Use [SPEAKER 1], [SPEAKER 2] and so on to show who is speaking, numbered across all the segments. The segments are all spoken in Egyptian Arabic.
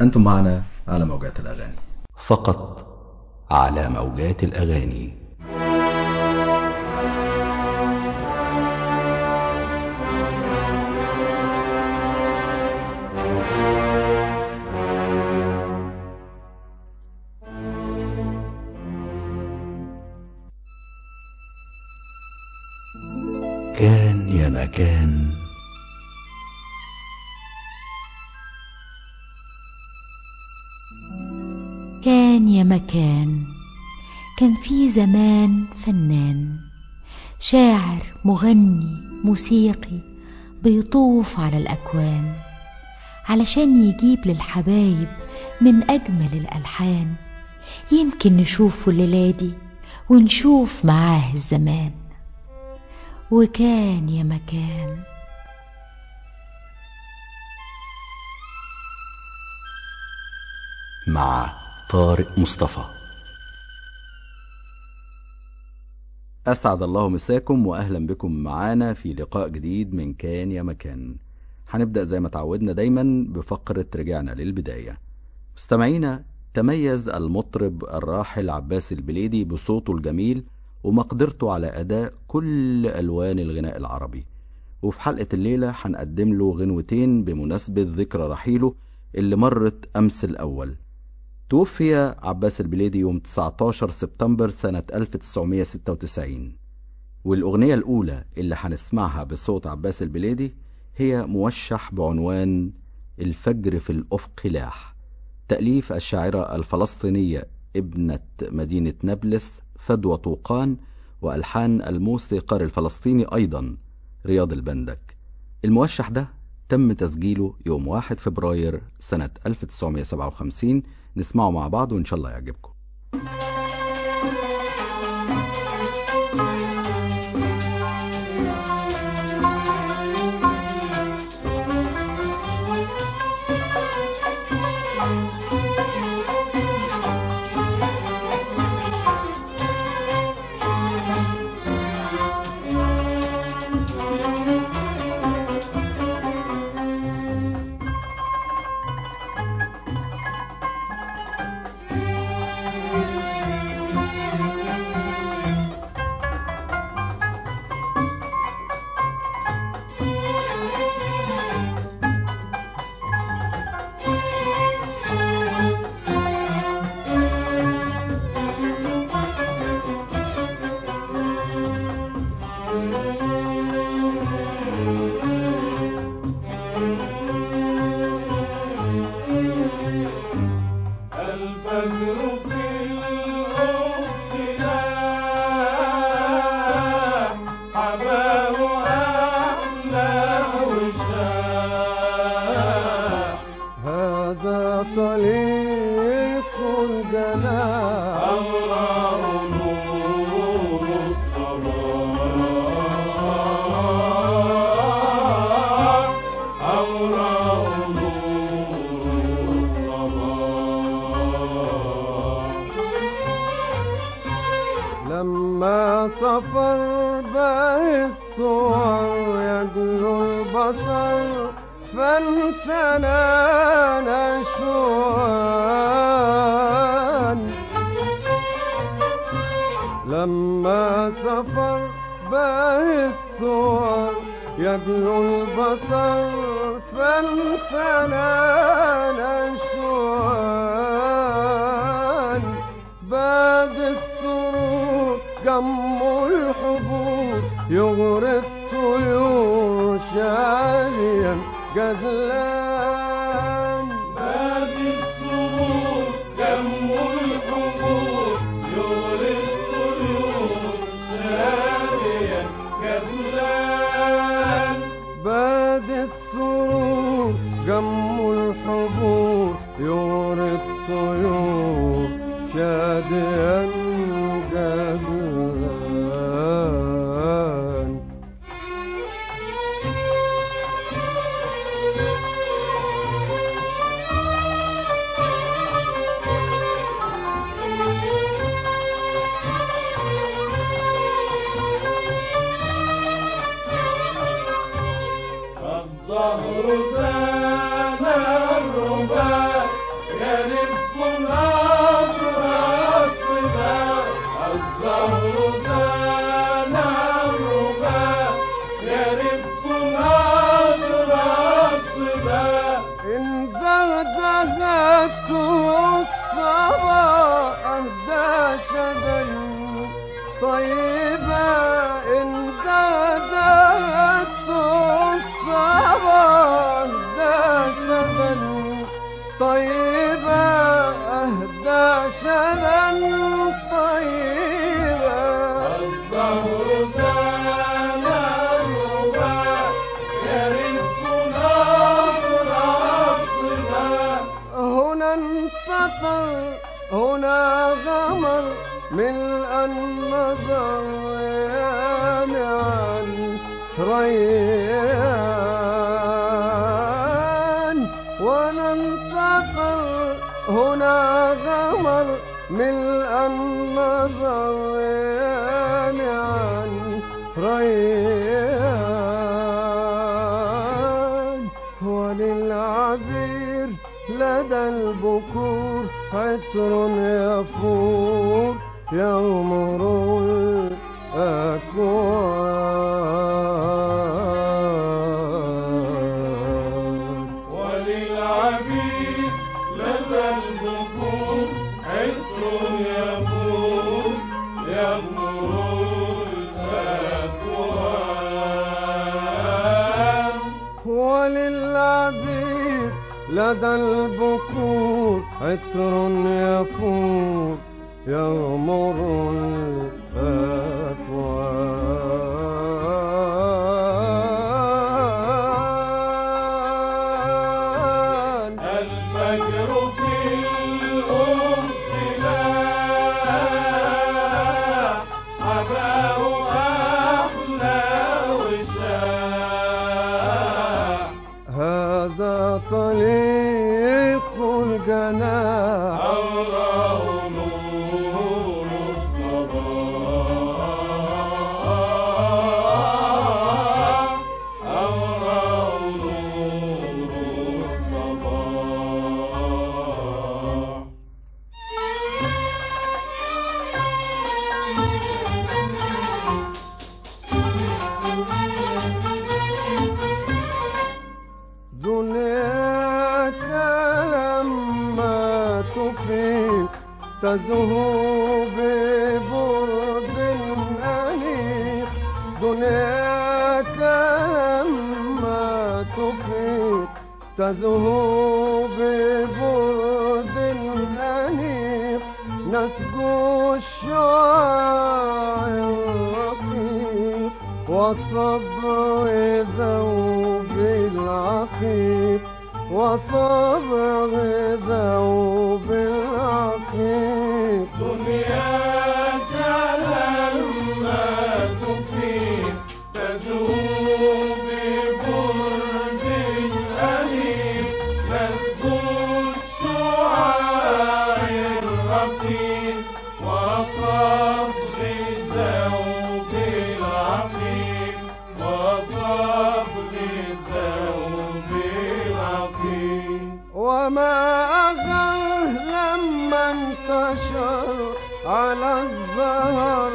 [SPEAKER 1] أنتم معنا على موجات الأغاني
[SPEAKER 2] فقط على موجات الأغاني كان يا مكان
[SPEAKER 3] كان يا مكان كان في زمان فنان شاعر مغني موسيقي بيطوف على الأكوان علشان يجيب للحبايب من أجمل الألحان يمكن نشوفه الليلة دي ونشوف معاه الزمان وكان يا مكان
[SPEAKER 2] مع طارق مصطفى
[SPEAKER 1] أسعد الله مساكم وأهلا بكم معانا في لقاء جديد من كان يا مكان هنبدأ زي ما تعودنا دايما بفقرة رجعنا للبداية مستمعينا تميز المطرب الراحل عباس البليدي بصوته الجميل ومقدرته على أداء كل ألوان الغناء العربي وفي حلقة الليلة هنقدم له غنوتين بمناسبة ذكرى رحيله اللي مرت أمس الأول توفي عباس البليدي يوم 19 سبتمبر سنة 1996 والأغنية الأولى اللي هنسمعها بصوت عباس البليدي هي موشح بعنوان الفجر في الأفق لاح تأليف الشاعرة الفلسطينية ابنة مدينة نابلس فدوى طوقان وألحان الموسيقار الفلسطيني أيضا رياض البندك الموشح ده تم تسجيله يوم 1 فبراير سنة 1957 نسمعه مع بعض وإن شاء الله يعجبكم
[SPEAKER 4] الفجر في الأفق لاح حباه أحلى وشاح
[SPEAKER 5] هذا طليق الجناح
[SPEAKER 4] أوراه نور الصباح أوراه نور الصباح
[SPEAKER 5] لما سفر به الصور يجلو البصر فانسنا نشوان لما سفر به الصور يجلو البصر فانسنا نشوان بعد السرور جم الحبور يغري الطيور شاليا جزلان
[SPEAKER 4] بادي السرور جم الحبور يغري الطيور شاميا كسلان
[SPEAKER 5] بعد السرور جم الحبور يغري الطيور شاديا جزلان
[SPEAKER 4] الظهر زان الرباع
[SPEAKER 5] دهت الصبا أهدى شذا طيبة إن دهت الصبا أهدى شذا طيبة أهدى شذا طيبة
[SPEAKER 4] الزهر زان الربا يرف نظر الصبا
[SPEAKER 5] هنا انفطر هنا غمر ملء النظر يامعا ريان وننتقل هنا غمر ملء النظر يامعا ريان وللعبير لدى البكور عطر يفور يغمر الأكوان
[SPEAKER 4] وللعبيد لدى البكور عطر يبور يغمر الأكوان
[SPEAKER 5] وللعبير لدى البكور عطر يفور يغمر الأكوان
[SPEAKER 4] الفجر في الأفق لاح حباه أحلى وشاح
[SPEAKER 5] هذا طليق الجناح
[SPEAKER 4] أوراه نور الصباح أوراه نور الصباح
[SPEAKER 5] دنياك لما تفيد تزهو ببرد أنيق دنياك لما تفيد تزهو ببرد أنيق نسجو الشعاع الرقيق وصبر ذوب العقيق وصبر ذوب العقيق
[SPEAKER 4] دنياك لما تفيد تزول ببرد أليم مسجود الشعاع الرقيق وصبر ذوب العقيق وصبر ذوب العقيق
[SPEAKER 5] وما أغر لما انتشر على الزهر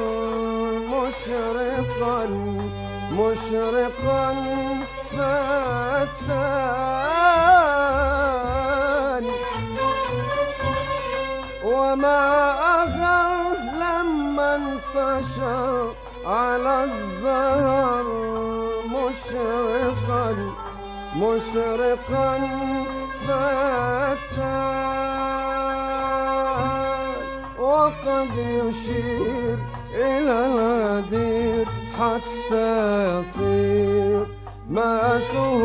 [SPEAKER 5] مشرقا مشرقا فتان وما أغر لما انتشر على الزهر مشرقا مشرقا فتان وقد يشير إلى الغدير حتى يصير ماسه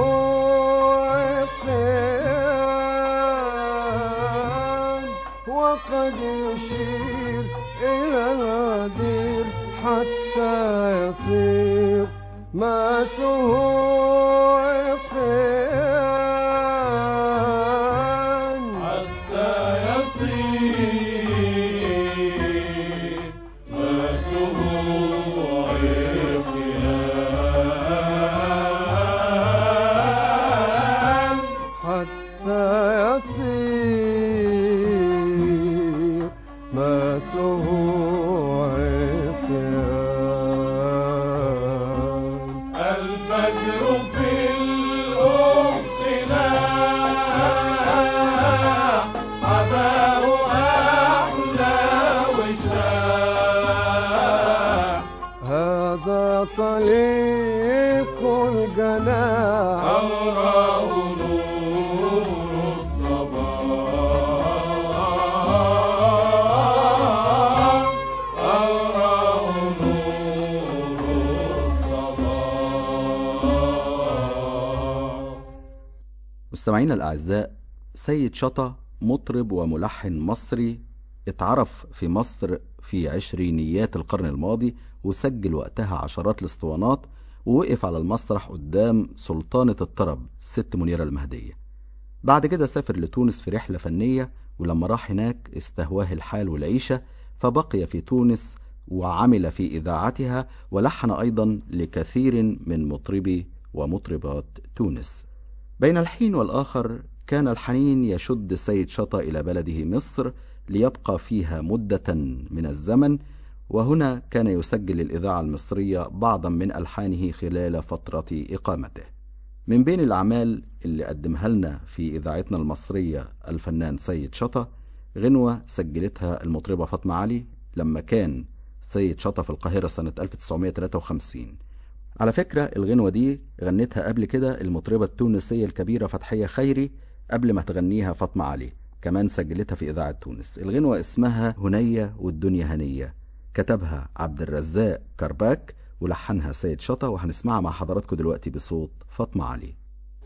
[SPEAKER 5] عقيان وقد يشير إلى الغدير حتى يصير ماسه عقيان
[SPEAKER 4] حتى يصير ماسه عقيان
[SPEAKER 5] حتى يصير ماسه عقيان
[SPEAKER 4] الفجر في الأفق لاح
[SPEAKER 1] مستمعينا الأعزاء سيد شطة مطرب وملحن مصري اتعرف في مصر في عشرينيات القرن الماضي وسجل وقتها عشرات الاسطوانات ووقف على المسرح قدام سلطانة الطرب الست منيرة المهدية بعد كده سافر لتونس في رحلة فنية ولما راح هناك استهواه الحال والعيشة فبقي في تونس وعمل في إذاعتها ولحن أيضا لكثير من مطربي ومطربات تونس بين الحين والآخر كان الحنين يشد سيد شطة إلى بلده مصر ليبقى فيها مدة من الزمن وهنا كان يسجل الإذاعة المصرية بعضا من ألحانه خلال فترة إقامته من بين الأعمال اللي قدمها لنا في إذاعتنا المصرية الفنان سيد شطة غنوة سجلتها المطربة فاطمة علي لما كان سيد شطة في القاهرة سنة 1953 على فكرة الغنوة دي غنتها قبل كده المطربة التونسية الكبيرة فتحية خيري قبل ما تغنيها فاطمة علي كمان سجلتها في إذاعة تونس الغنوة اسمها هنية والدنيا هنية كتبها عبد الرزاق كرباك ولحنها سيد شطة وهنسمعها مع حضراتكم دلوقتي بصوت فاطمة علي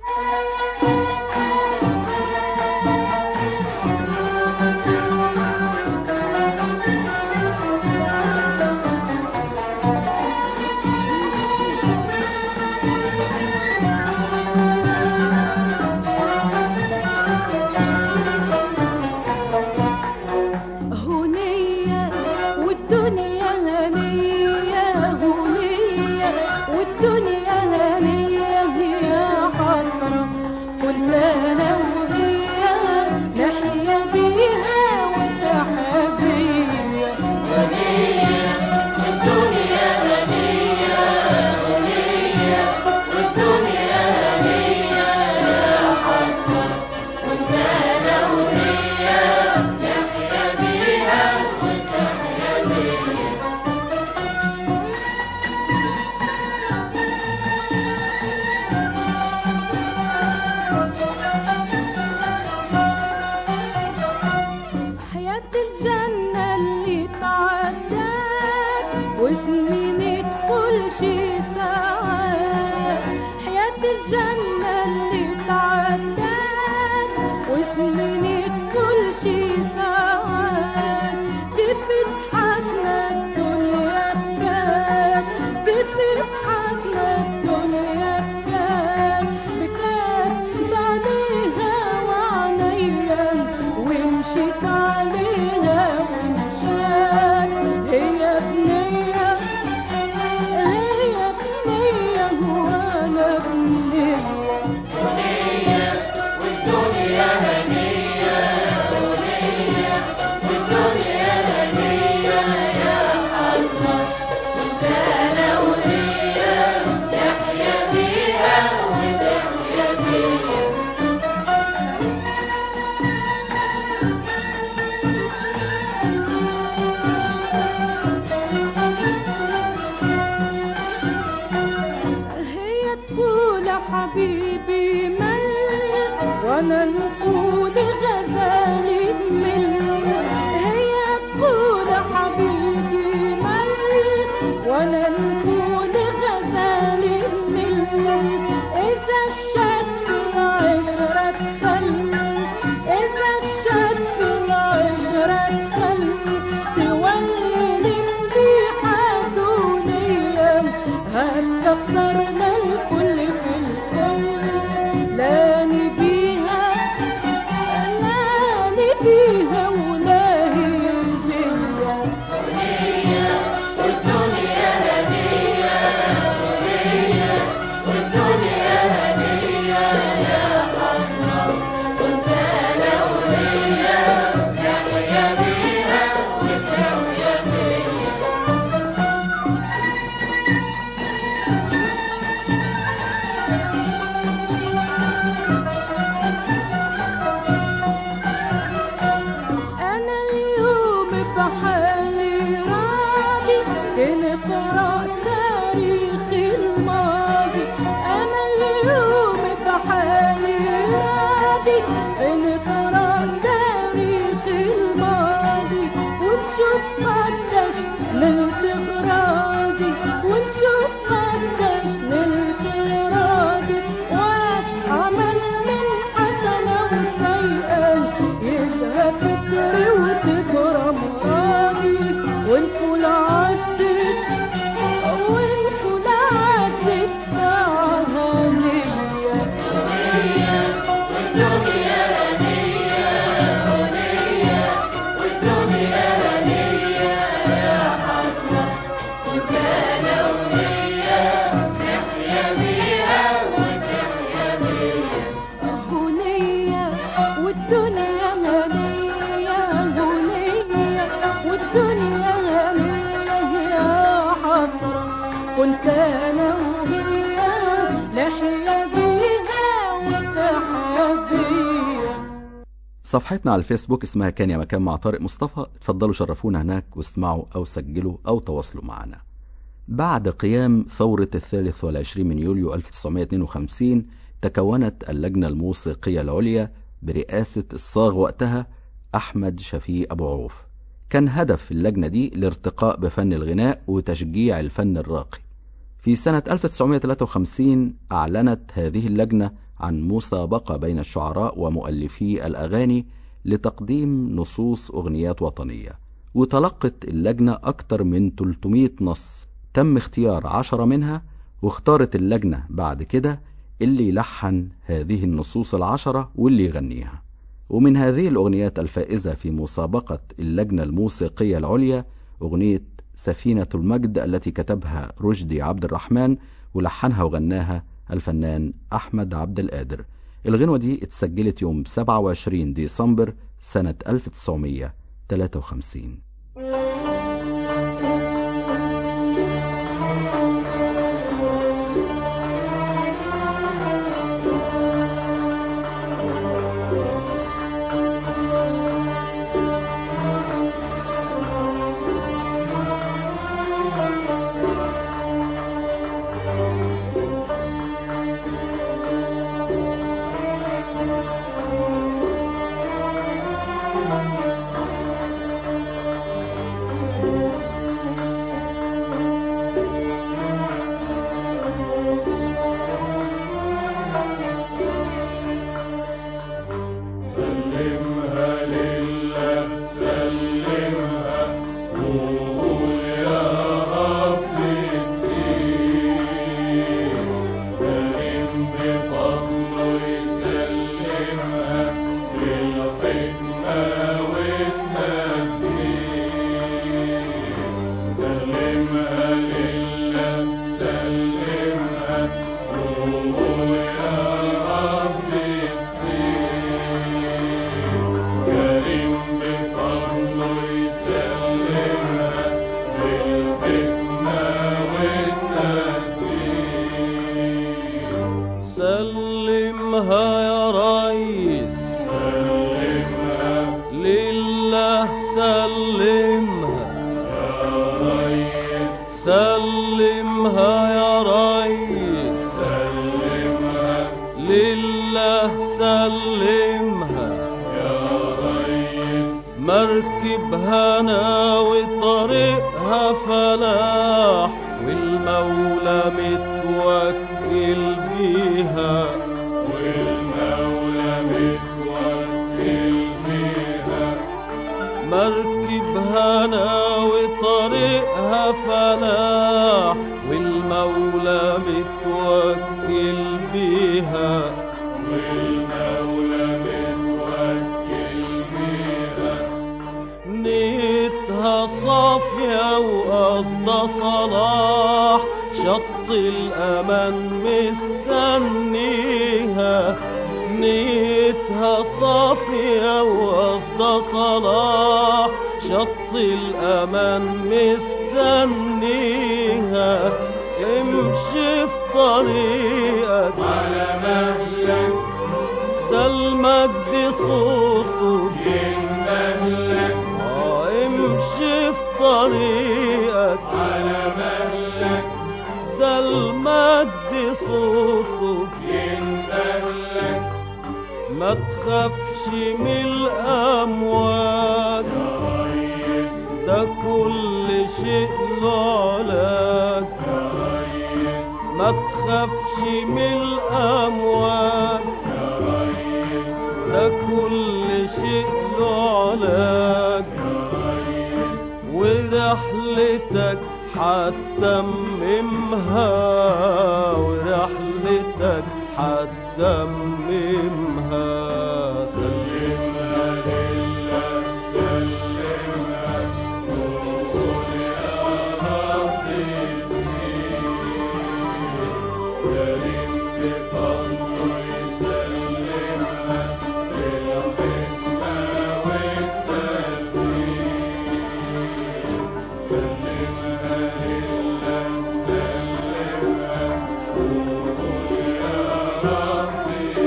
[SPEAKER 6] هنية والدنيا هنية هنية والدنيا هنية هي حسرة كل أنا وهي نحيا بيها وتحيا بيا هنية والدنيا هنية هنية والدنيا هنية يا حسرة كل أنا وهي نحيا بيها وتحيا بيا حياة الجنة اللي تعدت وزمنت كل شي ساعات حياة الجنة اللي تعدت وزمنت كل شي ساعات كيف تضحكنا الدنيا بكات كيف تضحكنا الدنيا بكات بكات بعديها وعنيا ومشيت عليها ومشات هي بنية هي بنية وانا بنية هنية والدنيا هنية هنية والدنيا هنية يا حسرة كنت انا وهي نحيا بيها وتحيا بيا هي تقول حبيبي مل وانا نقول غزالي مل هي تقول حبيبي مل وانا نقول غزالي مل اذا الشك في العشرة تخل اذا الشك في العشرة تخل تولي مليحة دنيا هل خسرنا الكل في الكل لاني بيها تبقى فكري وتجرى مرادي ونقول عدت ونقول عدت ساعة هنية هنية والدنيا هنية هنية والدنيا هنية يا حسرة كنت أنا وهي نحيا بيها وتحيا بيها
[SPEAKER 1] صفحتنا على الفيسبوك اسمها كان يا مكان مع طارق مصطفى اتفضلوا شرفونا هناك واسمعوا أو سجلوا أو تواصلوا معنا بعد قيام ثورة الثالث والعشرين من يوليو 1952 تكونت اللجنة الموسيقية العليا برئاسة الصاغ وقتها أحمد شفيق أبو عوف كان هدف اللجنة دي الارتقاء بفن الغناء وتشجيع الفن الراقي في سنة 1953 أعلنت هذه اللجنة عن مسابقة بين الشعراء ومؤلفي الأغاني لتقديم نصوص أغنيات وطنية وتلقت اللجنة أكثر من 300 نص تم اختيار عشرة منها واختارت اللجنة بعد كده اللي يلحن هذه النصوص العشرة واللي يغنيها ومن هذه الأغنيات الفائزة في مسابقة اللجنة الموسيقية العليا أغنية سفينة المجد التي كتبها رشدي عبد الرحمن ولحنها وغناها الفنان أحمد عبد القادر الغنوة دي اتسجلت يوم 27 ديسمبر سنة 1953
[SPEAKER 4] سلمها لله سلمها وقول يا رب تسير كريم بفضله يسلمها بالحكمة والتدبير سلمها لله سلمها وقول يا رب تسير كريم بفضله يسلمها بالحكمة والتدبير
[SPEAKER 5] سلمها يا ريس
[SPEAKER 4] سلمها
[SPEAKER 5] لله سلمها
[SPEAKER 4] يا ريس
[SPEAKER 5] سلمها يا ريس
[SPEAKER 4] سلمها
[SPEAKER 5] لله سلمها
[SPEAKER 4] يا ريس
[SPEAKER 5] مركب هنا وطريقها فلاح والمولى متوكل بيها
[SPEAKER 4] والمولى متوكل بيها
[SPEAKER 5] مركب هنا وطريقها فلاح والمولى متوكل بيها
[SPEAKER 4] والمولى متوكل بيها
[SPEAKER 5] نيتها صافية وقصدها صلاح شط الأمان مستنيها نيتها صافية وقصدها صلاح شط الأمان مستنيها امشي في طريقك
[SPEAKER 4] على مهلك
[SPEAKER 5] ده المجد صوته
[SPEAKER 4] ينبهلك
[SPEAKER 5] آه امشي في طريقك
[SPEAKER 4] على مهلك
[SPEAKER 5] ده المجد صوته
[SPEAKER 4] ينبهلك
[SPEAKER 5] ما تخافش من الأمواج
[SPEAKER 4] يا ريس
[SPEAKER 5] ده كل شيء له علاج
[SPEAKER 4] يا ريس
[SPEAKER 5] ما تخافش من الأمواج
[SPEAKER 4] يا ريس
[SPEAKER 5] ده كل شيء علاج ورحلتك حتممها ورحلتك حتممها سلمها لله سلمها وقول يا رب كريم بفضله يسلمها بالحكمة والتدبير سلمها لله سلمها وقول يا رب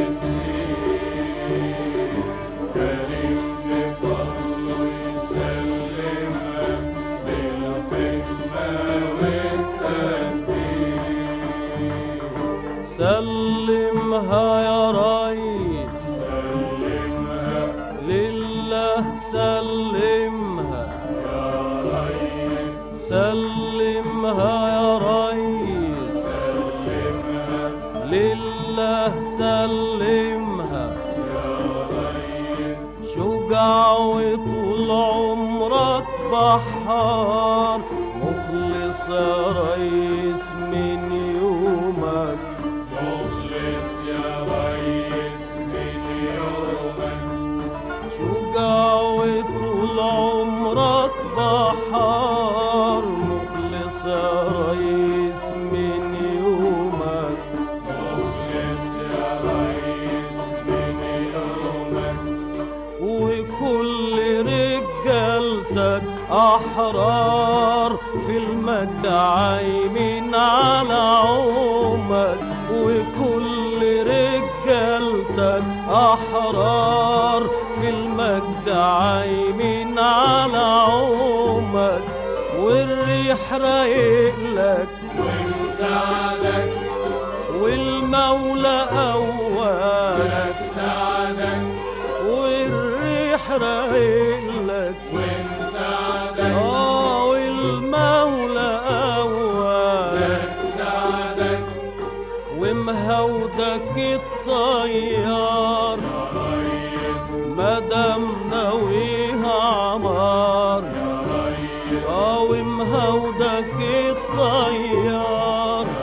[SPEAKER 5] كريم بفضله يسلمها بالحكمة والتدبير سلمها يا ريس سلمها لله سلمها يا ريس سلمها يا ريس سلمها لله سلمها يا ريس شجاع وطول عمرك بحار مخلص يا ريس من يومك مخلص يا ريس من يومك شجاع وطول عمرك بحار مخلص يا ريس من يومك مخلص يا ريس من يومك وكل رجالتك أحرار في المجد عايمين على عومك وكل رجالتك أحرار في المجد عايمين على عومك والريح رايق لك ومساعدك والمولى أولك ساعدك والريح رايق لك ومساعدك اه والمولى أولك ساعدك ومهودك الطيار مدام ناويها عمار اه ومهودك الطيار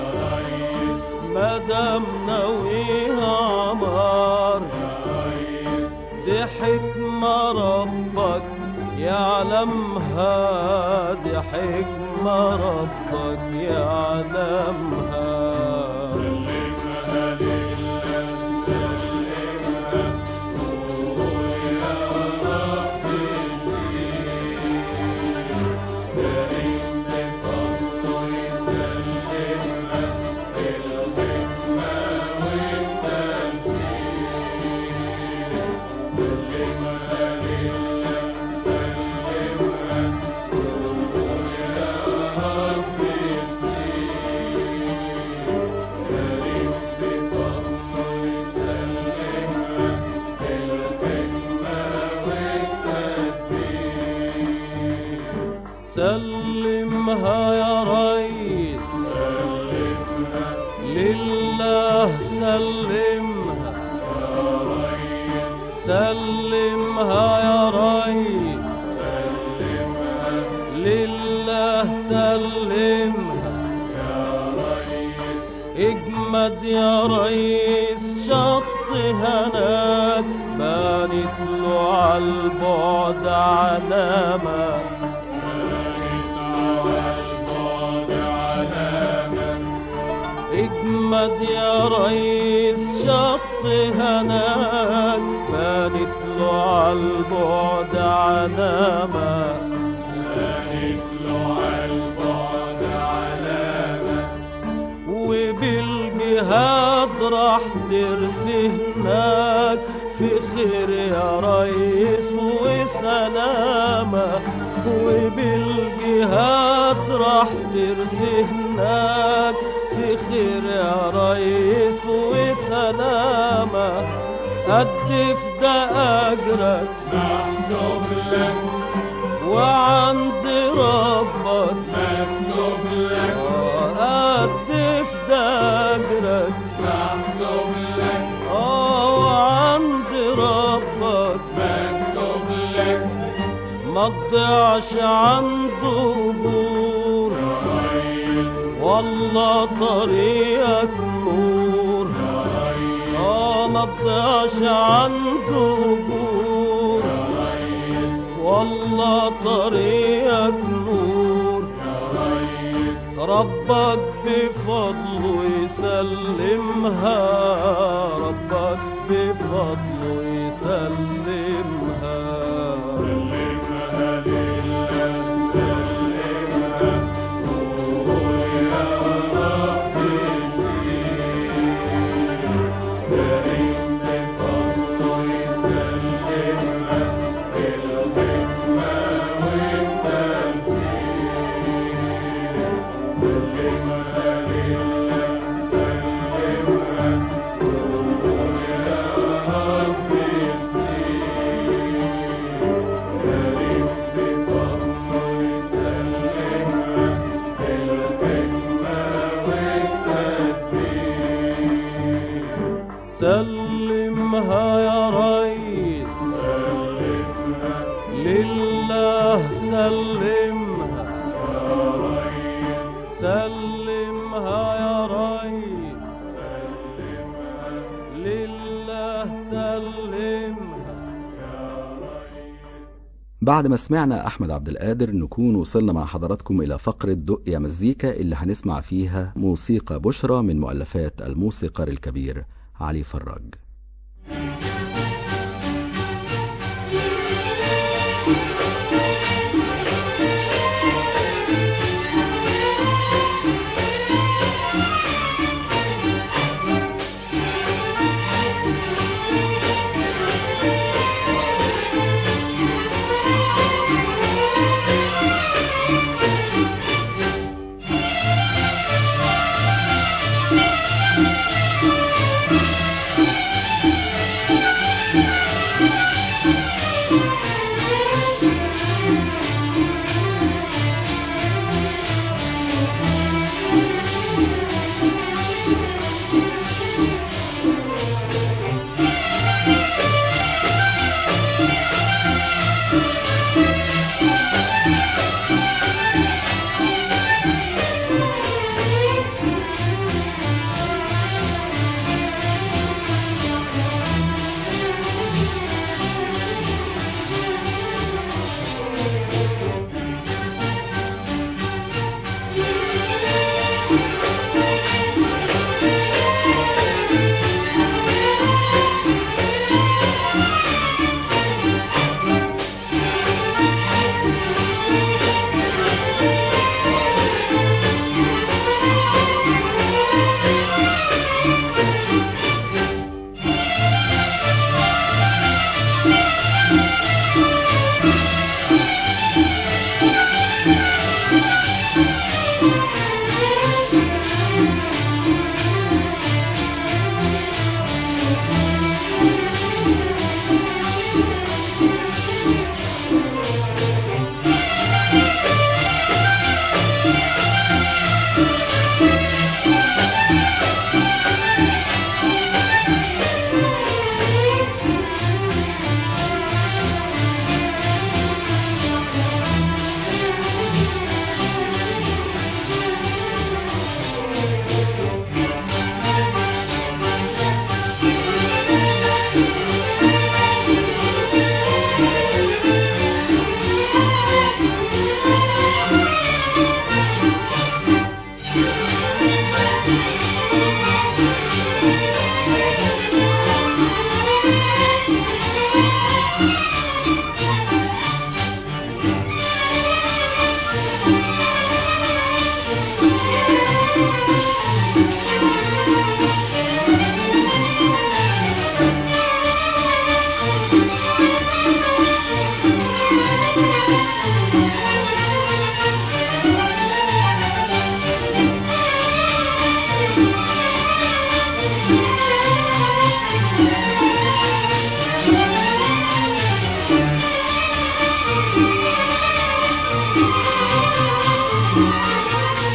[SPEAKER 5] مدام ناويها عمار دي حكمة ربك يعلمها دي حكمة ربك يعلمها سلمها لله سلمها وقول يا رب كريم بفضله يسلمها بالحكمة والتدبير سلمها لله سلمها وقول يا رب كريم بفضله يسلمها بالحكمة والتدبير سلمها يا ريس سلمها لله سلمها يا ريس سلمها يا ريس سلمها لله سلمها يا ريس اجمد يا ريس شط هناك بانت له عالبعد علامه اجمد يا ريس شط هناك بانت له عالبعد علامة بانت له عالبعد علامة وبالجهاد راح ترسي هناك في خير يا ريس وسلامة وبالجهاد راح ترسي هناك في خير يا ريس وسلامة قد في ده أجرك محسوب لك وعند ربك مكتوب لك قد في ده أجرك محسوب لك اه وعند ربك مكتوب
[SPEAKER 4] أهلك
[SPEAKER 5] ما تضيعش عنده بور
[SPEAKER 4] ريس
[SPEAKER 5] والله طريقك نور اه ما تضيعش عنده بور
[SPEAKER 4] ريس
[SPEAKER 5] والله طريقك نور
[SPEAKER 4] ريس
[SPEAKER 5] ربك بفضله يسلمها ربك بفضله يسلمها
[SPEAKER 4] سلمها لله سلمها قول يا رب دائم بفضله يسلمها بالحكمة والتدبير سلمها لله سلمها قول يا رب دائم بفضله يسلمها بالحكمة والتدبير
[SPEAKER 5] سلمها يا ريس
[SPEAKER 4] سلمها
[SPEAKER 5] لله سلمها
[SPEAKER 4] يا ريس
[SPEAKER 5] سلمها يا ريس لله سلمها
[SPEAKER 1] بعد ما سمعنا أحمد عبد القادر نكون وصلنا مع حضراتكم إلى فقرة دق يا مزيكا اللي هنسمع فيها موسيقى بشرى من مؤلفات الموسيقار الكبير علي فراج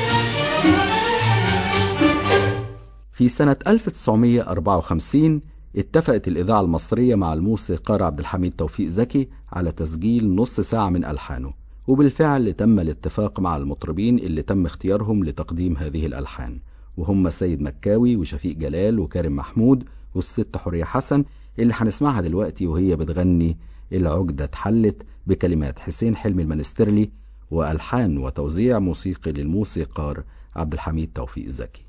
[SPEAKER 1] في سنة 1954 اتفقت الإذاعة المصرية مع الموسيقار عبد الحميد توفيق زكي على تسجيل نص ساعة من ألحانه وبالفعل تم الاتفاق مع المطربين اللي تم اختيارهم لتقديم هذه الألحان وهم سيد مكاوي وشفيق جلال وكريم محمود والست حورية حسن اللي هنسمعها دلوقتي وهي بتغني العقدة اتحلت بكلمات حسين حلمي المنسترلي وألحان وتوزيع موسيقي للموسيقار عبد الحميد توفيق زكي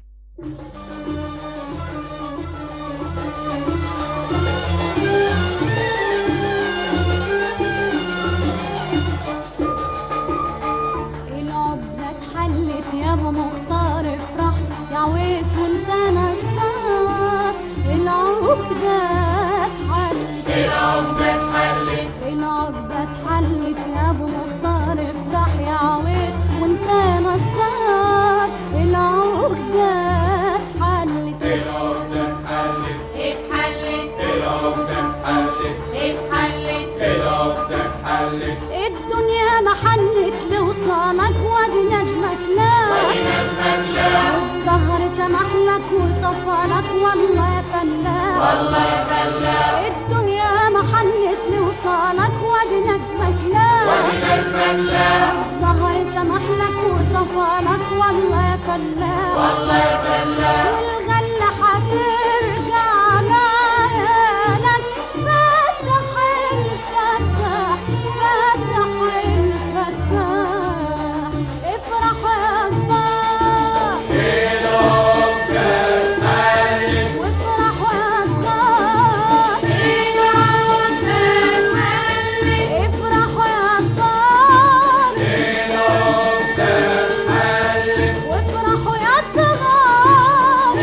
[SPEAKER 6] العقدة اتحلت يا ابو مختار افرح يا عويس وانت نسار العقدة اتحلت العقدة اتحلت العقدة اتحلت يا ابو مختار افرح يا عويس وانت نسار العقدة اتحلت
[SPEAKER 4] العقدة اتحلت
[SPEAKER 6] اتحلت
[SPEAKER 4] العقدة اتحلت
[SPEAKER 6] اتحلت
[SPEAKER 4] العقدة اتحلت
[SPEAKER 6] الدنيا محلت لوصالك وادي نجمك لا والظهر سمح لك وصفى لك والله يا فلاح والله يا فلاح الدنيا محلت لوصالك وادي نجمك لا وادي نجمك لا الظهر سمح لك وصفى لك والله يا فلاح والله يا فلاح والغلة هترجع لك فتح الفتح فتح الفتح افرح يا الله وافرح يا صغار افرح يا طار وافرحوا يا صغار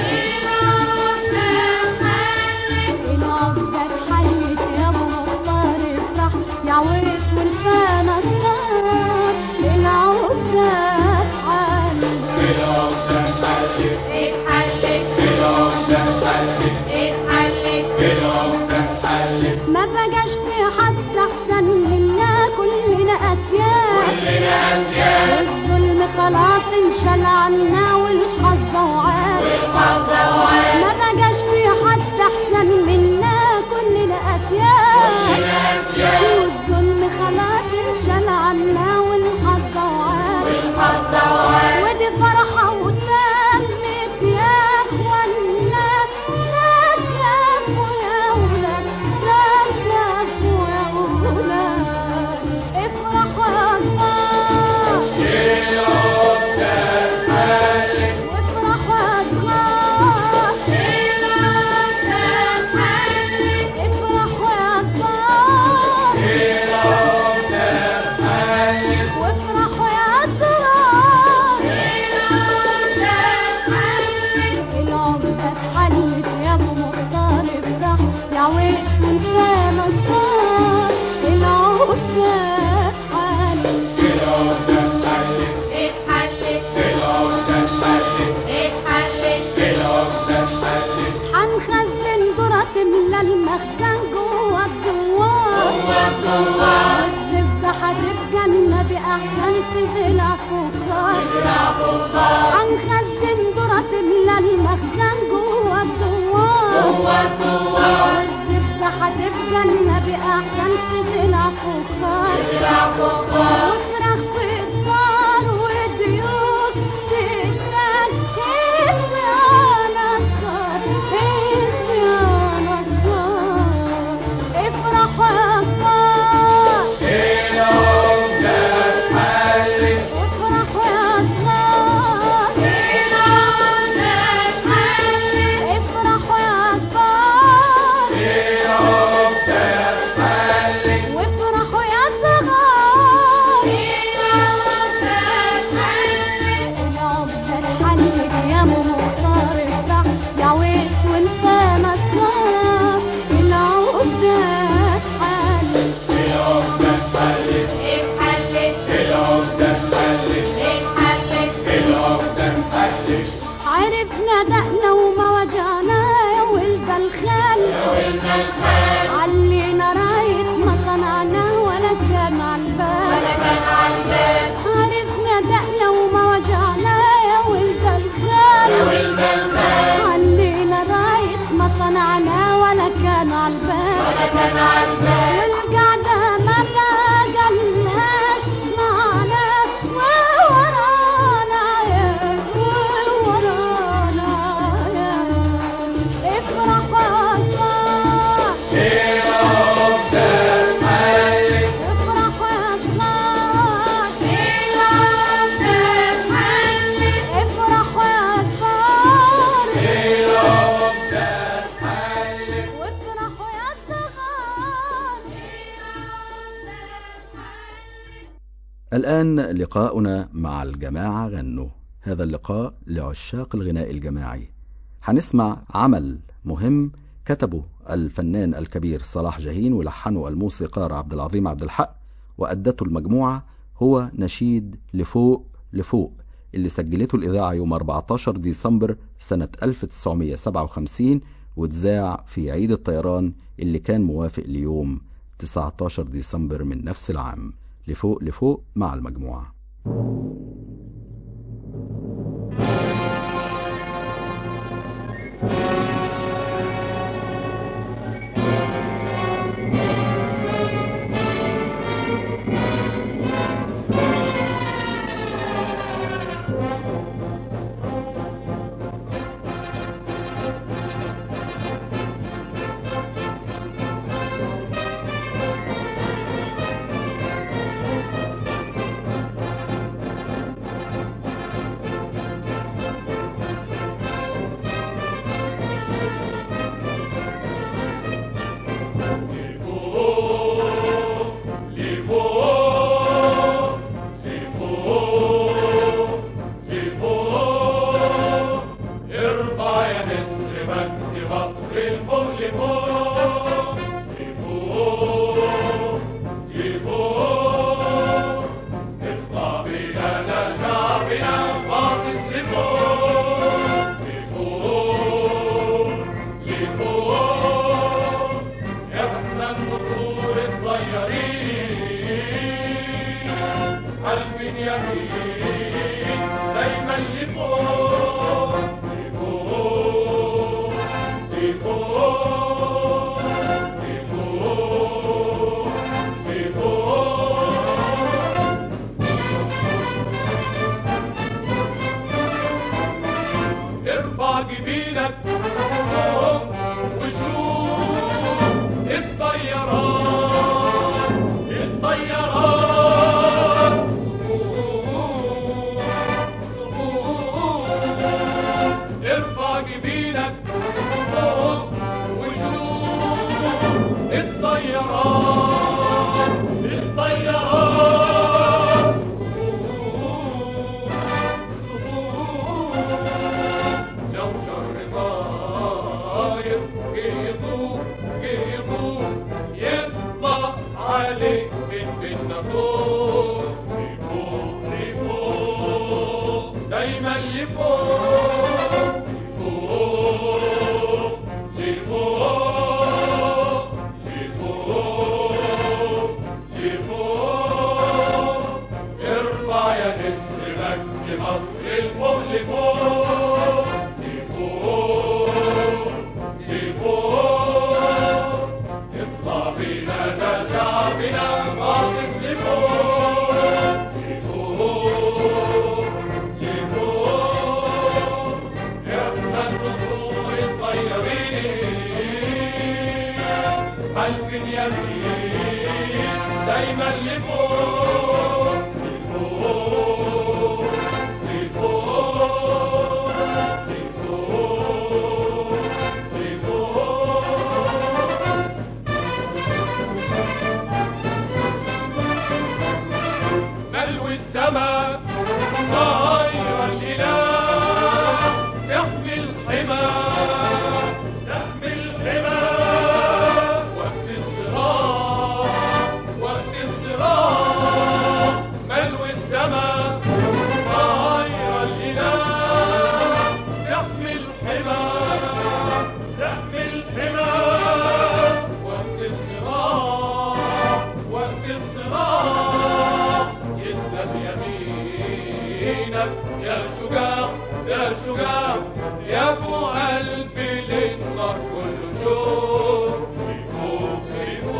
[SPEAKER 6] العقدة اتحلت يا ابو مختار افرح يا عويس وانت نصار العقدة اتحلت
[SPEAKER 4] العقدة اتحلت
[SPEAKER 6] اتحلت
[SPEAKER 4] العقدة اتحلت
[SPEAKER 6] اتحلت
[SPEAKER 4] العقدة اتحلت
[SPEAKER 6] ما بقاش في حد احسن منا كلنا اسياد كلنا اسياد والظلم خلاص انشال عنا والحظ وعاد والحظ وعاد ما بقاش في حد احسن منا كلنا اسياد كلنا اسياد والظلم خلاص انشال عنا والحظ وعاد والحظ وعاد ودي فرحه وتمت يا اخوانا سقفوا يا ولاد سقفوا يا ولاد افرحوا يا الله وافرحوا يا صغار افرحوا يا كبار وافرحوا يا صغار العقدة اتحلت يا ابو مختار افرح يا عويس وانت نصار العقدة اتحلت
[SPEAKER 4] العقدة اتحلت
[SPEAKER 6] اتحلت
[SPEAKER 4] العقدة اتحلت
[SPEAKER 6] اتحلت
[SPEAKER 4] العقدة اتحلت
[SPEAKER 6] حنخزن ذرة تملى المخزن جوه الدوار جوه الدوار والزبدة هتبقى النبي أحسن تزرع فخار تزرع فخار حنخزن ذرة تملى المخزن جوه الدوار جوه الدوار والزبدة هتبقى النبي أحسن تزرع فخار تزرع فخار وفراخ في الدار وديوك تتنكس يا نصار كيس يا نصار افرحوا يا كبار
[SPEAKER 4] العقدة اتحلت
[SPEAKER 6] وافرحوا يا صغار افرحوا يا كبار
[SPEAKER 4] العقدة اتحلت
[SPEAKER 6] وافرحوا يا صغار العقدة اتحلت يا ابو مختار افرح يا عويس وانت نصار العقدة اتحلت
[SPEAKER 4] العقدة اتحلت
[SPEAKER 6] اتحلت
[SPEAKER 4] العقدة اتحلت
[SPEAKER 6] اتحلت
[SPEAKER 4] العقدة اتحلت
[SPEAKER 6] عرفنا دقنا وما وجعنا يا ولد الخال يا ولد الخال علينا رايت ما صنعنا ولا كان على البال ولا كان على البال عرفنا دقنا وما وجعنا يا ولد الخال يا ولد الخال علينا رايت ما صنعنا ولا والقعدة ما بقالهاش معنا وورانا يا وورانا يا افرح وافرح افرح وافرح افرح وافرح وافرح يا صغار
[SPEAKER 1] الآن لقاؤنا مع الجماعة غنوا هذا اللقاء لعشاق الغناء الجماعي هنسمع عمل مهم كتبه الفنان الكبير صلاح جاهين ولحنه الموسيقار عبد العظيم عبد الحق وأدته المجموعة هو نشيد لفوق لفوق اللي سجلته الإذاعة يوم 14 ديسمبر سنة 1957 واتذاع في عيد الطيران اللي كان موافق ليوم 19 ديسمبر من نفس العام لفوق لفوق مع المجموعة
[SPEAKER 4] ارفع يا نسر مجد مصر الفوق لفوق لفوق لفوق اطلع بنا ده شعبنا باصص لفوق لفوق لفوق احنا النسور الطيارين حلف يمين دايما لفوق لفوق لفوق لفوق لفوق ارفع جبينك فوق وشوف الطيارات الطيارات صفوف صفوف ارفع جبينك فوق وشوف الطيارات الطيارات صفوف لو شر طاير جه يطوف جه يطوف يطلع عليه من بينا فوق لفوق لفوق دايما لفوق لفوق لفوق لفوق لفوق ارفع يا نسر مجد مصر الفوق لفوق لفوق لفوق اطلع بينا ده شعبنا باصص لفوق لفوق لفوق احنا النسور الطيارين حلف يمين دايما لفوق لفوق لفوق لفوق لفوق ملو السماء طاير الإله تحمي الحمى تحمي الحمى وقت الصراع وقت الصراع ملو السماء طاير الإله تحمي الحمى تحمي الحمى وقت الصراع وقت الصراع يسلم يمينك يا شجاع يا شجاع يا ابو قلبي للنار كله شوق لفوق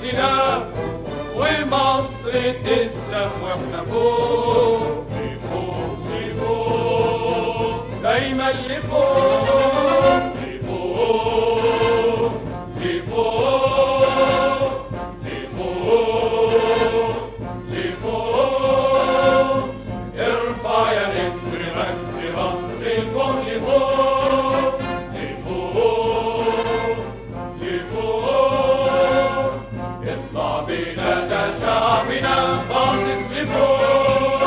[SPEAKER 4] مجدنا ومصر تسلم واحنا فوق لفوق لفوق دايما لفوق لفوق لفوق لفوق لفوق ارفع يا نسر مجد مصر لفوق لفوق لفوق لفوق اطلع بينا ده شعبنا باصص لفوق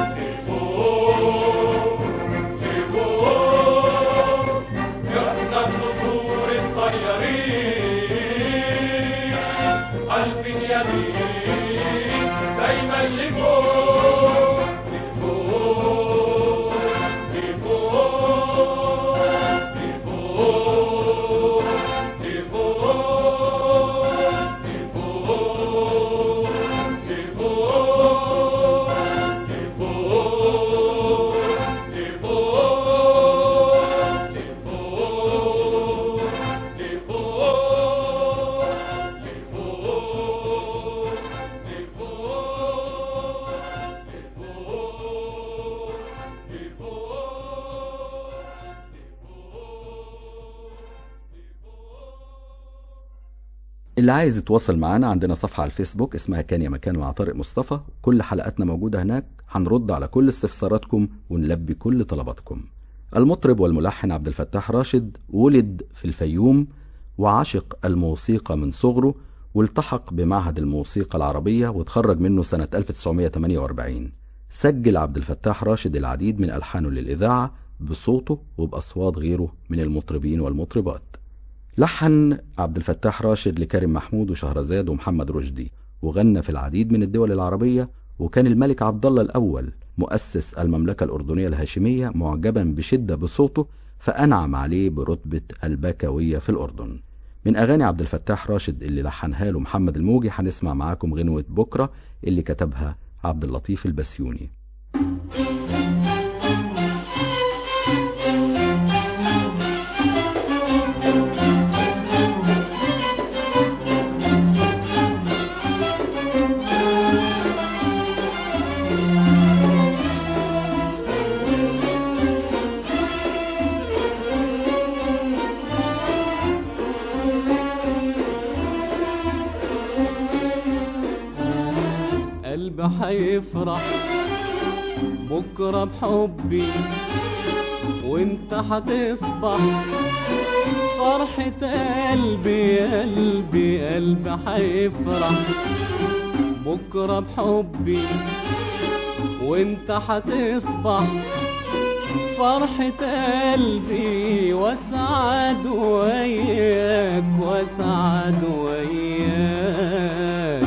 [SPEAKER 4] لفوق لفوق احنا النسور الطيارين ألف يمين دايما لفوق لفوق لفوق لفوق لفوق لفوق لفوق لفوق لفوق لفوق لفوق لفوق لفوق
[SPEAKER 1] اللي عايز يتواصل معانا عندنا صفحة على الفيسبوك اسمها كان يا مكان مع طارق مصطفى كل حلقاتنا موجودة هناك هنرد على كل استفساراتكم ونلبي كل طلباتكم المطرب والملحن عبد الفتاح راشد ولد في الفيوم وعشق الموسيقى من صغره والتحق بمعهد الموسيقى العربية وتخرج منه سنة 1948 سجل عبد الفتاح راشد العديد من ألحانه للإذاعة بصوته وبأصوات غيره من المطربين والمطربات لحن عبد الفتاح راشد لكريم محمود وشهرزاد ومحمد رشدي وغنى في العديد من الدول العربية وكان الملك عبد الله الأول مؤسس المملكة الأردنية الهاشمية معجبا بشدة بصوته فأنعم عليه برتبة البكوية في الأردن من أغاني عبد الفتاح راشد اللي لحنها له محمد الموجي هنسمع معاكم غنوة بكرة اللي كتبها عبد اللطيف البسيوني
[SPEAKER 5] قلبي حيفرح بكرة بحبي وانت حتصبح فرحة قلبي قلبي قلبي حيفرح بكرة بحبي وانت حتصبح فرحة قلبي واسعد وياك واسعد وياك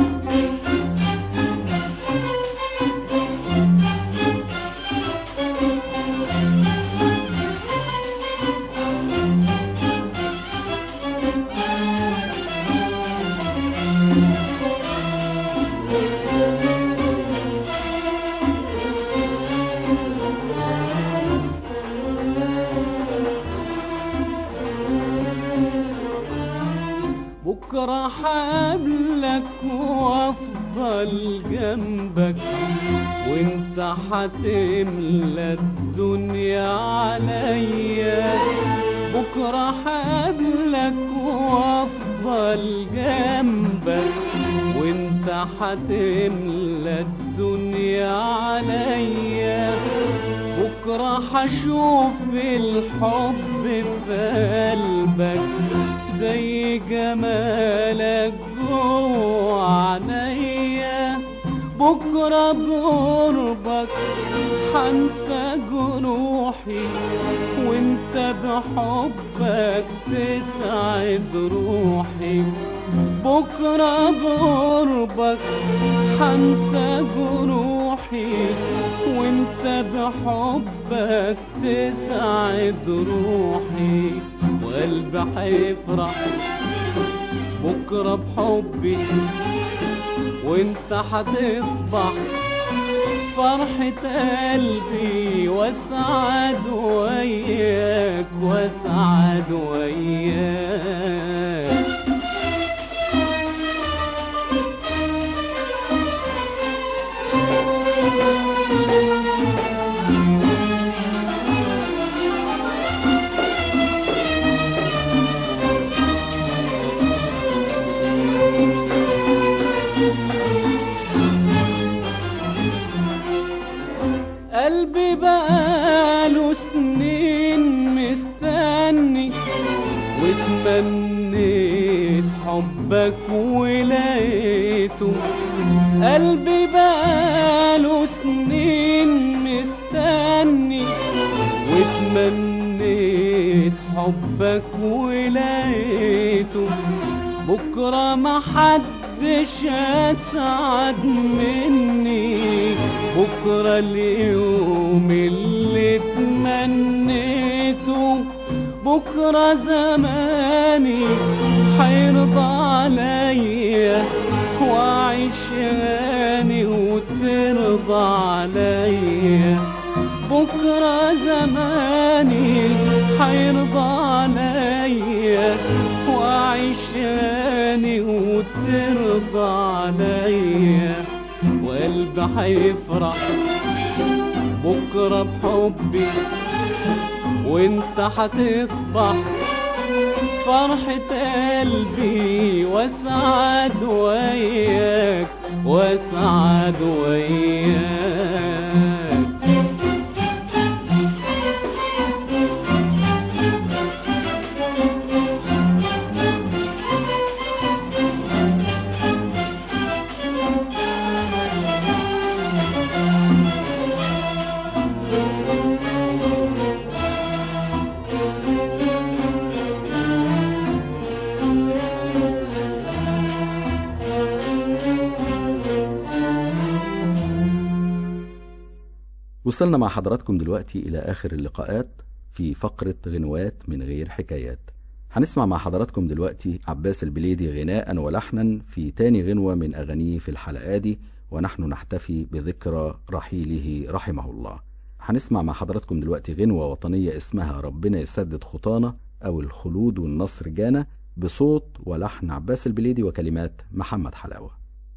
[SPEAKER 5] بكرة حقابلك وافضل جنبك وانت حتملى الدنيا عليا بكرة حقابلك وافضل جنبك وانت حتملى الدنيا عليا بكرة حشوف الحب في قلبك زي جمالك جوه عينيا بكرة بقربك حنسى جروحي وانت بحبك تسعد روحي بكرة بقربك حنسى جروحي وانت بحبك تسعد روحي وقلبي حيفرح بكرة بحبي وانت حتصبح فرحة قلبي واسعد وياك واسعد وياك حبك ولقيته قلبي بقاله سنين مستني واتمنيت حبك ولقيته بكرة ما حدش أسعد مني بكرة اليوم اللي اتمنيته بكرة زماني حيرضى عليا وأعيش غاني وترضى عليا بكرة زماني حيرضى عليا وأعيش غاني وترضى عليا وقلبي حيفرح بكرة بحبي وانت هتصبح فرحة قلبي واسعد وياك واسعد وياك
[SPEAKER 1] وصلنا مع حضراتكم دلوقتي إلى آخر اللقاءات في فقرة غنوات من غير حكايات هنسمع مع حضراتكم دلوقتي عباس البليدي غناء ولحنا في تاني غنوة من أغانيه في الحلقة دي ونحن نحتفي بذكرى رحيله رحمه الله هنسمع مع حضراتكم دلوقتي غنوة وطنية اسمها ربنا يسدد خطانا أو الخلود والنصر جانا بصوت ولحن عباس البليدي وكلمات محمد حلاوة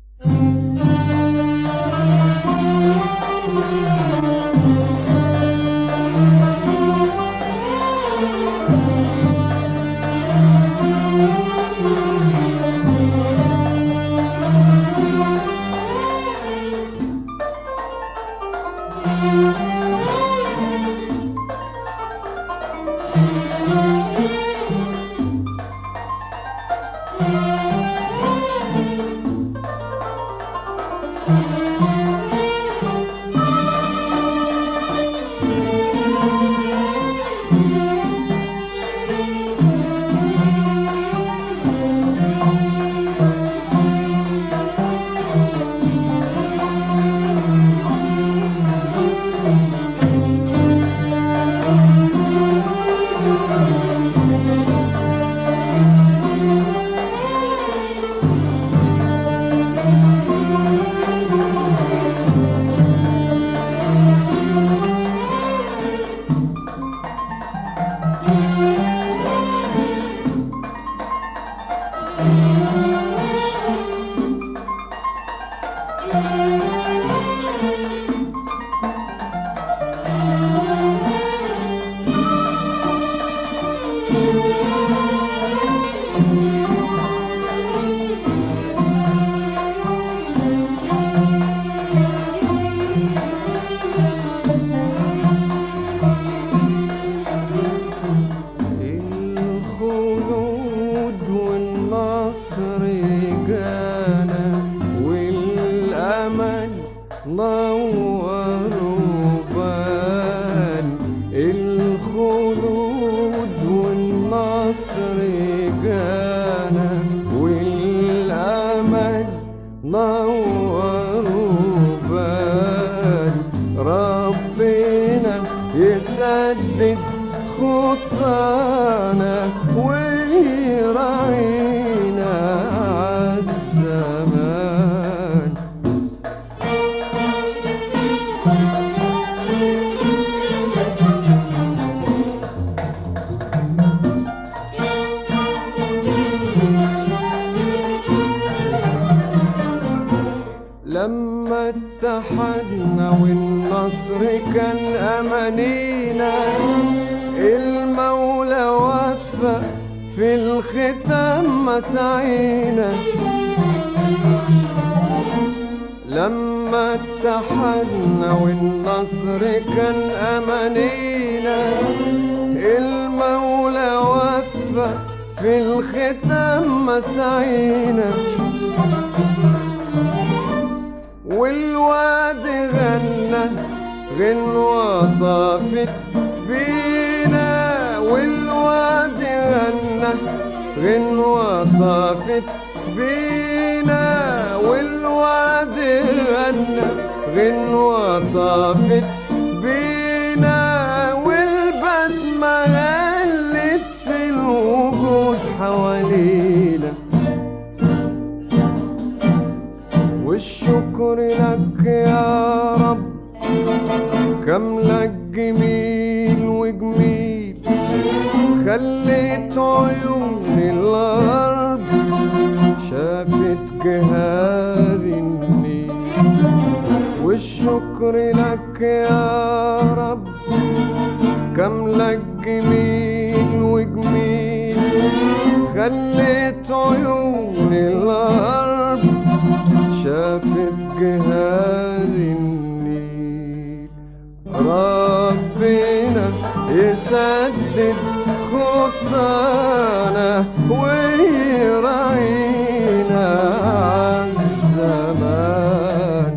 [SPEAKER 5] الخلود والنصر جانا والأمل نور وبان الخلود والنصر جانا والأمل نور وبان ربنا يسدد خطانا ويراعينا عالزمان لما اتحدنا والنصر كان أمانينا المولى وفق في الختام مسعينا لما اتحدنا والنصر كان أمانينا المولى وفق في الختام مسعينا والواد غنى غنوة طافت بينا والواد غنى غنوة طافت بينا والواد غنى غنوة طافت بينا والبسمة غلت في الوجود حوالينا والشكر لك يا رب كم لك جميل وجميل خليت عيون الأرض شافت جهاد النيل والشكر لك يا رب كم لك جميل وجميل خليت عيون الأرض شافت جهاد النيل ربنا يسدد خطانا ويراعينا عالزمان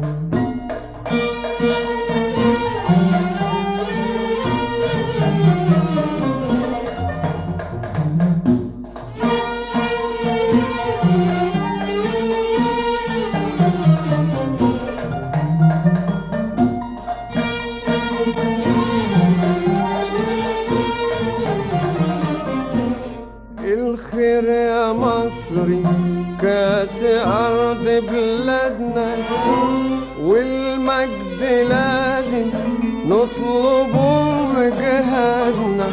[SPEAKER 5] الخير يا مصري كاس أرض بلادنا والمجد لازم نطلبه بجهادنا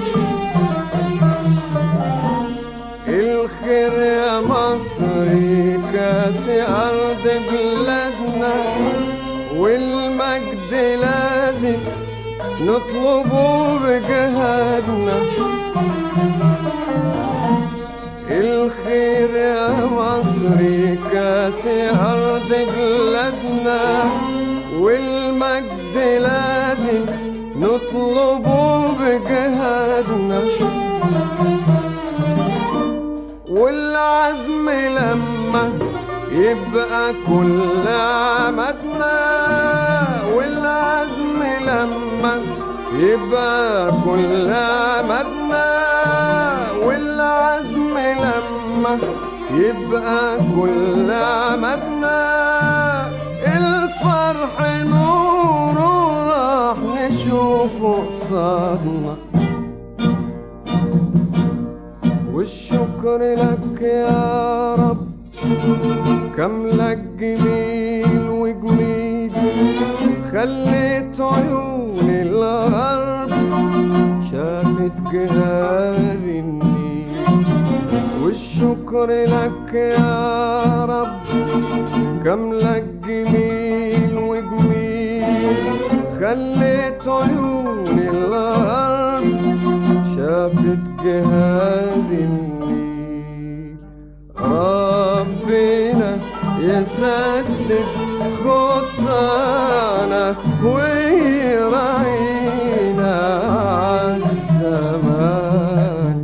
[SPEAKER 5] الخير يا مصري كاس أرض بلادنا والمجد لازم نطلبه بجهادنا الخير يا مصري كاس أرض بلادنا والمجد لازم نطلبه بجهادنا والعزم لما يبقى كل عمدنا والعزم لما يبقى كل عمدنا والعزم لما يبقى كل عمدنا الفرح نوره راح نشوفه قصادنا والشكر لك يا رب كم لك جميل وجميل خليت عيون الغرب شافت جهاد النيل والشكر لك يا رب كم لك جميل وجميل خليت عيون الغرب شافت جهاد النيل ربنا يسدد خطانا ويراعينا عالزمان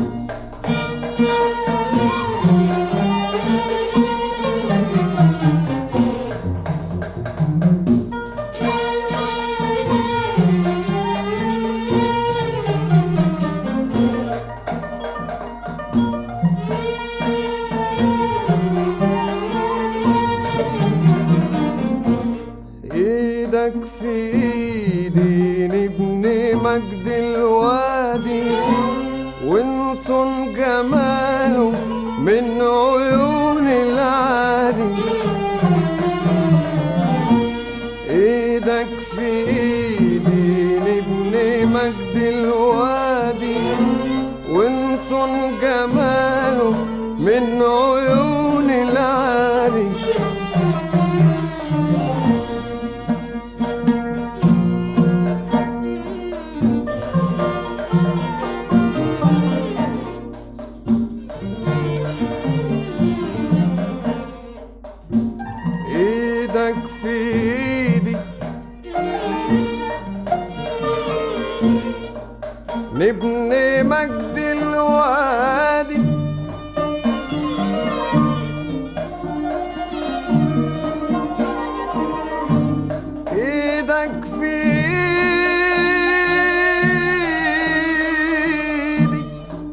[SPEAKER 5] ايدك في ايدي نبني مجد الوادي ونصن جماله من عيون العادي ايدك في ايدي نبني مجد الوادي ونصن جماله من عيون العادي ايدك في ايدي نبني مجد الوادي ايدك في ايدي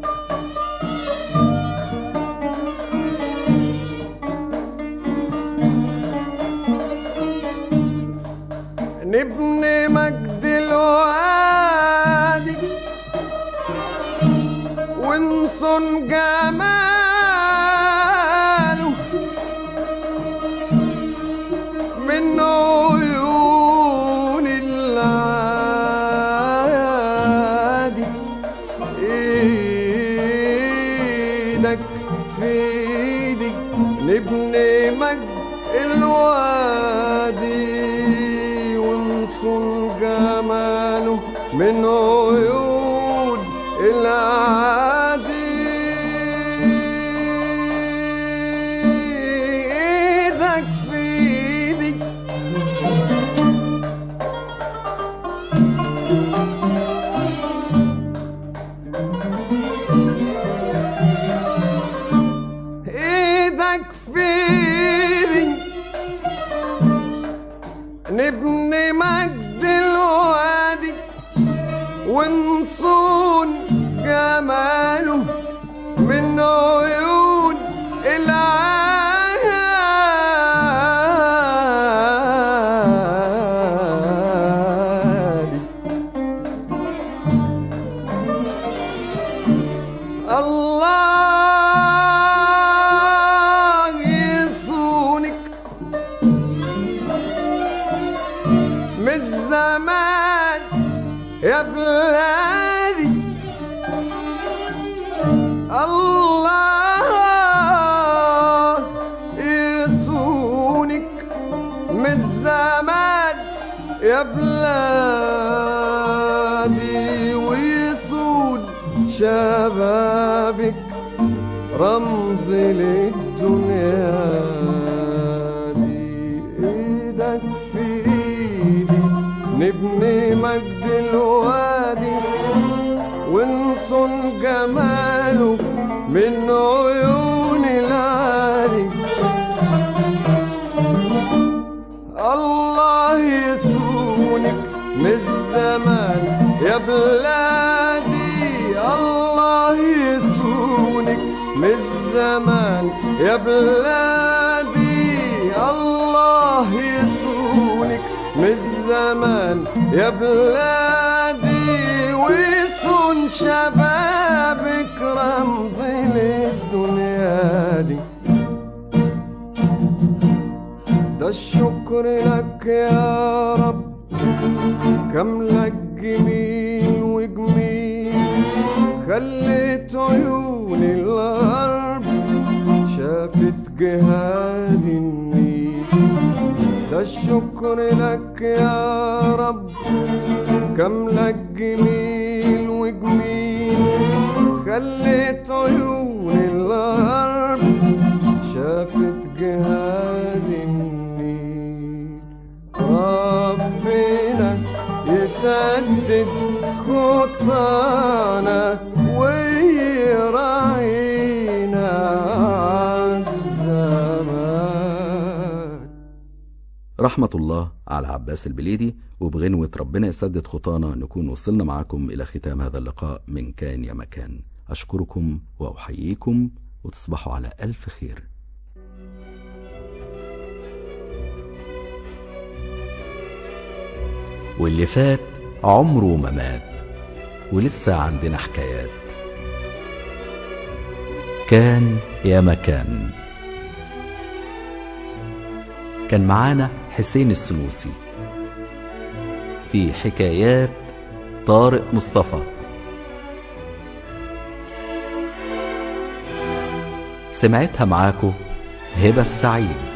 [SPEAKER 5] نبني مجد الوادي ونصن جماله من عيون العادي ايدك في ايدي نبني مجد الوادي ونصون جماله من عيون العادي ايدك في ايدي ايدك في ايدي نبني مجد الوادي ونصون جماله من عيون العالي الله يصونك من الزمان يا بلادي الله يصونك من الزمان يا بلادي ويصون شبابك رمز للدنيا دي ايدك في ايدي نبني مجد الوادي ونصن جماله من عيون العالي الله يسونك من الزمان يا بلادي الله يسونك من الزمان يا بلادي الله يسونك من الزمان يا بلادي ويسون شبابك رمز للدنيا دي ده الشكر لك يا رب كم لك جميل وجميل خليت عيون الغرب شافت جهاد النيل ده الشكر لك يا رب كم لك جميل وجميل خليت عيون الغرب شافت جهاد النيل ربنا يسدد خطانا ويراعينا عالزمان
[SPEAKER 1] رحمة الله على عباس البليدي وبغنوة ربنا يسدد خطانا نكون وصلنا معاكم إلى ختام هذا اللقاء من كان يا مكان أشكركم وأحييكم وتصبحوا على ألف خير واللي فات عمره ما مات ولسه عندنا حكايات كان يا مكان كان معانا حسين السنوسي في حكايات طارق مصطفى سمعتها معاكو هبة السعيد